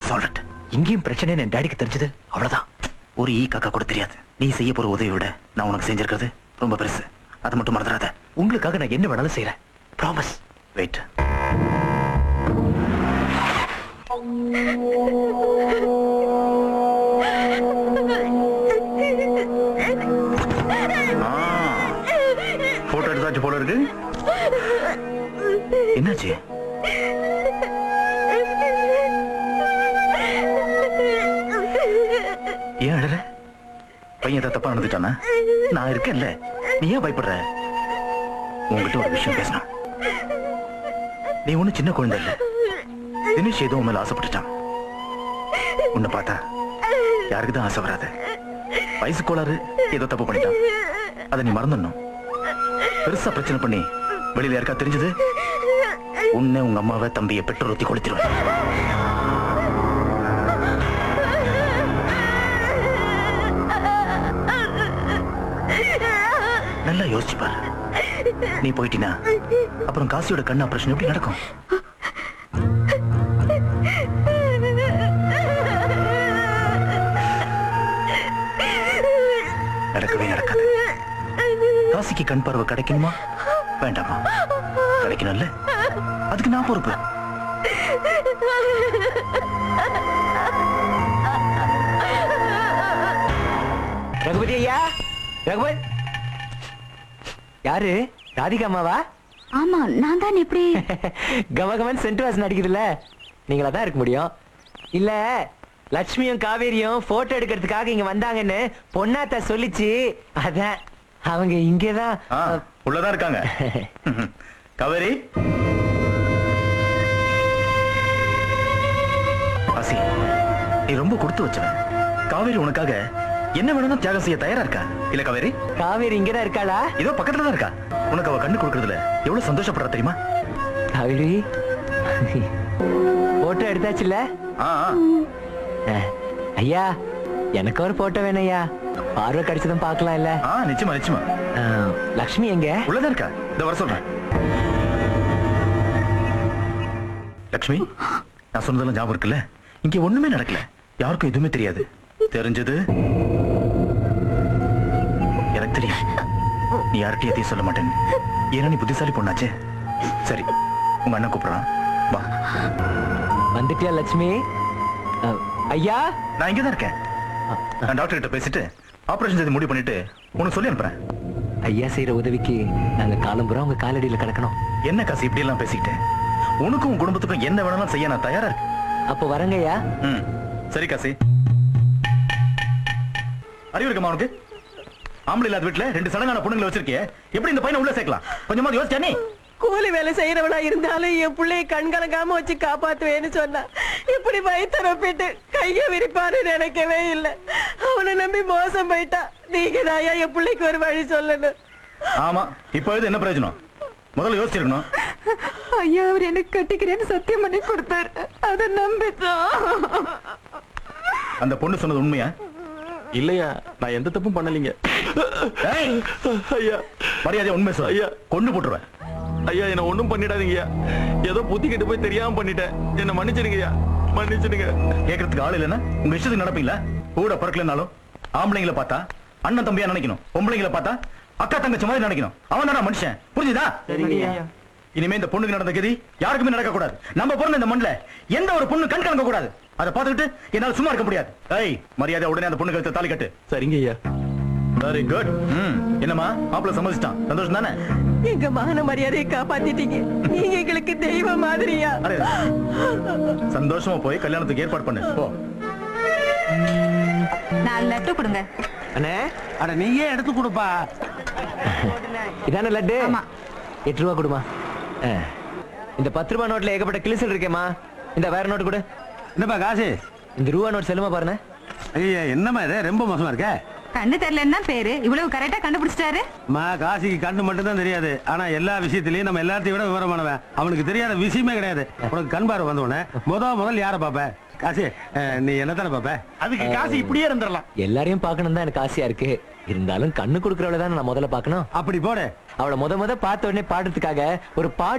Solve இங்கேயும் பிரச்சனை என் டாடிக்கு தெரிஞ்சது அவ்வளவுதான் ஒரு ஈ காக்கா கூட தெரியாது நீ செய்ய போற உதவி விட நான் உனக்கு செஞ்சிருக்கிறது ரொம்ப பெருசு அது மட்டும் மறந்துடாத உங்களுக்காக நான் என்ன வேணாலும் செய்யறேன் ப்ராமிஸ் வெயிட் போட்டோ எடுத்தாச்சு போல இருக்கு என்னாச்சு ஏன் அழற பையன் ஏதாவது தப்பா நடந்துட்டானா நான் இருக்கேன்ல நீ ஏன் பயப்படுற உங்ககிட்ட ஒரு விஷயம் பேசணும் நீ ஒண்ணு சின்ன குழந்தை இல்ல தினேஷ் ஏதோ உன் மேல ஆசைப்பட்டுட்டான் உன்னை பார்த்தா யாருக்கு தான் ஆசை வராது வயசு கோளாறு ஏதோ தப்பு பண்ணிட்டான் அதை நீ மறந்துடணும் பெருசா பிரச்சனை பண்ணி வெளியில யாருக்கா தெரிஞ்சது உன்னை உங்க அம்மாவை தம்பியை பெட்ரோல் ஊத்தி கொளுத்திடுவேன் நல்லா யோசிச்சு பாரு நீ போயிட்டினா அப்புறம் காசியோட கண் ஆபரேஷன் எப்படி நடக்கும் நடக்கவே நடக்காது காசிக்கு கண் பார்வை கிடைக்கணுமா வேண்டாமா கிடைக்கணும்ல அதுக்கு நான் பொறுப்பு ரகுபதி ஐயா ரகுபத் யாரு ராதிகா அம்மாவா ஆமா நான் தான் எப்படி கமகமன் சென்ட் வாசன் அடிக்குதுல்ல நீங்களா தான் இருக்க முடியும் இல்ல லட்சுமியும் காவேரியும் போட்டோ எடுக்கிறதுக்காக இங்க வந்தாங்கன்னு பொன்னாத்தா சொல்லிச்சு அதான் அவங்க இங்கதான் ஆ, உள்ளதான் இருக்காங்க காவேரி ஆசி நீ ரொம்ப கொடுத்து வச்சவன் காவேரி உனக்காக என்ன வேணும்னு தியாகம் செய்ய தயாரா இருக்கா இல்ல காவேரி காவேரி இங்கதான் இருக்காளா இதோ பக்கத்துல தான் இருக்கா உனக்கு அவ கண்ணு கொடுக்கறதுல எவ்வளவு சந்தோஷப்படுறா தெரியுமா காவேரி போட்டோ எடுத்தாச்சுல்ல ஆ, ஆ. அஹ், ஐயா எனக்கு ஒரு போட்டோ வேணும் ஐயா பார்வை கிடைச்சதும் பார்க்கலாம் இல்ல ஆ நிச்சயமா நிச்சயமா அஹ், லக்ஷ்மி எங்க உள்ளதான் இருக்கா இந்த வர சொல்றேன் லக்ஷ்மி நான் சொன்னதெல்லாம் ஞாபகம் இருக்குல்ல இங்க ஒண்ணுமே நடக்கல யாருக்கும் எதுவுமே தெரியாது தெரிஞ்சது எனக்கு தெரியும் நீ யார்கிட்டயும் எதையும் சொல்ல மாட்டேன்னு ஏன்னா நீ புத்திசாலி பொண்ணாச்சே சரி உங்க அண்ணன் கூப்பிடுறான் வா வந்துட்டியா லட்சுமி அஹ், ஐயா நான் இங்கதான் இருக்கேன் நான் டாக்டர் கிட்ட பேசிட்டு ஆபரேஷன் செய்து முடிவு பண்ணிட்டு உனக்கு சொல்லி அனுப்புறேன் ஐயா செய்யற உதவிக்கு நாங்க காலம்புறம் உங்க காலடியில கிடக்கணும் என்ன காசு இப்படி எல்லாம் பேசிக்கிட்டு உனக்கும் உன் குடும்பத்துக்கும் என்ன வேணாலும் செய்ய நான் தயாரா இருக்கேன் அப்போ வரங்க ஐயா ம் சரி காசி அறிவு இருக்குமா உனக்கு ஆம்பளை இல்லாத வீட்டுல ரெண்டு சடங்கான பொண்ணுங்களை வச்சிருக்கிய எப்படி இந்த பையனை உள்ள சேர்க்கலாம் கொஞ்சமா யோசிச்சா நீ கூலி வேலை செய்யறவனா இருந்தாலும் என் பிள்ளைய கண் கலங்காம வச்சு காப்பாத்துவேன்னு சொன்னா இப்படி பயத்தரப்பிட்டு கைய விரிப்பான்னு நினைக்கவே இல்லை அவனை நம்பி மோசம் போயிட்டா நீங்க தாயா என் பிள்ளைக்கு ஒரு வழி சொல்லணும் ஆமா இப்ப இது என்ன பிரயோஜனம் முதல்ல யோசிச்சிருக்கணும் ஐயா அவர் எனக்கு கட்டிக்கிறேன்னு சத்தியம் பண்ணி கொடுத்தாரு அதை நம்பித்தான் அந்த பொண்ணு சொன்னது உண்மையா இல்லையா நான் எந்த தப்பும் பண்ணலீங்க ஏய், ஐயா மரியாதையா உண்மை சொல்ல ஐயா. கொண்டு போட்டுருவேன் ஐயா என்ன ஒண்ணும் பண்ணிடாதீங்கய்யா ஏதோ புத்தி கெட்டு போய் தெரியாம பண்ணிட்டேன் என்ன மன்னிச்சிடுங்கய்யா மன்னிச்சிடுங்க கேட்கறதுக்கு ஆள் இல்லைன்னா உங்க இஷ்டத்துக்கு நடப்பீங்களா கூட பிறக்கலனாலும் ஆம்பளைங்களை பார்த்தா அண்ணன் தம்பியா நினைக்கணும் பொம்பளைங்களை பார்த்தா அக்கா தங்கச்சி மாதிரி நினைக்கணும் அவன் தானே மனுஷன் புரிஞ்சுதா இனிமே இந்த பொண்ணுக்கு நடந்த கதி யாருக்குமே நடக்க கூடாது நம்ம பிறந்த இந்த மண்ணில் எந்த ஒரு பொண்ணு கண் கலங்க கூடாது அதை பார்த்துக்கிட்டு என்னால சும்மா இருக்க முடியாது ஏய் மரியாதை உடனே அந்த பொண்ணு கழுத்தை தாலி கட்டு சரிங்க ஐயா வெரி குட் ம் என்னம்மா மாப்பிள்ள சம்மதிச்சிட்டான் சந்தோஷம் தானே எங்க மான மரியாதையை காப்பாத்திட்டீங்க நீங்க எங்களுக்கு தெய்வ மாதிரியா அரே, சந்தோஷமா போய் கல்யாணத்துக்கு ஏற்பாடு பண்ணு போ நாலு லட்டு கொடுங்க அண்ணே அட நீயே எடுத்து கொடுப்பா இதானே லட்டு ஆமா. எட்டு ரூபா கொடுமா அஹ், இந்த பத்து ரூபா நோட்ல ஏகப்பட்ட கிழிசல் இருக்கேம்மா இந்த வேற நோட்டு கொடு என்னப்பா காசு இந்த ரூபா நோட் செல்லுமா பாருண்ணே ஐயா என்னம்மா இது ரொம்ப மோசமா இருக்க கண்ணு தெரியலன்னா பேரு இவ்வளவு கரெக்டா கண்டுபிடிச்சிட்டாரு அம்மா காசிக்கு கண்ணு மட்டும் தான் தெரியாது ஆனா எல்லா விஷயத்திலயும் நம்ம எல்லாத்தையும் விட விவரமானவன் அவனுக்கு தெரியாத விஷயமே கிடையாது உனக்கு கண் பார்வை வந்தவன முத முதல் யார பாப்ப காசி அஹ், நீ என்ன தானே பாப்ப அதுக்கு காசு இப்படியே இருந்துடலாம் எல்லாரையும் பார்க்கணும் தான் எனக்கு ஆசையா இருக்கு இருந்தாலும் கண்ணு கொடுக்கறவள தான் நான் முதல்ல பார்க்கணும் அப்படி போடு அவளை முத முத பார்த்த உடனே பாடுறதுக்காக ஒரு பாட்டு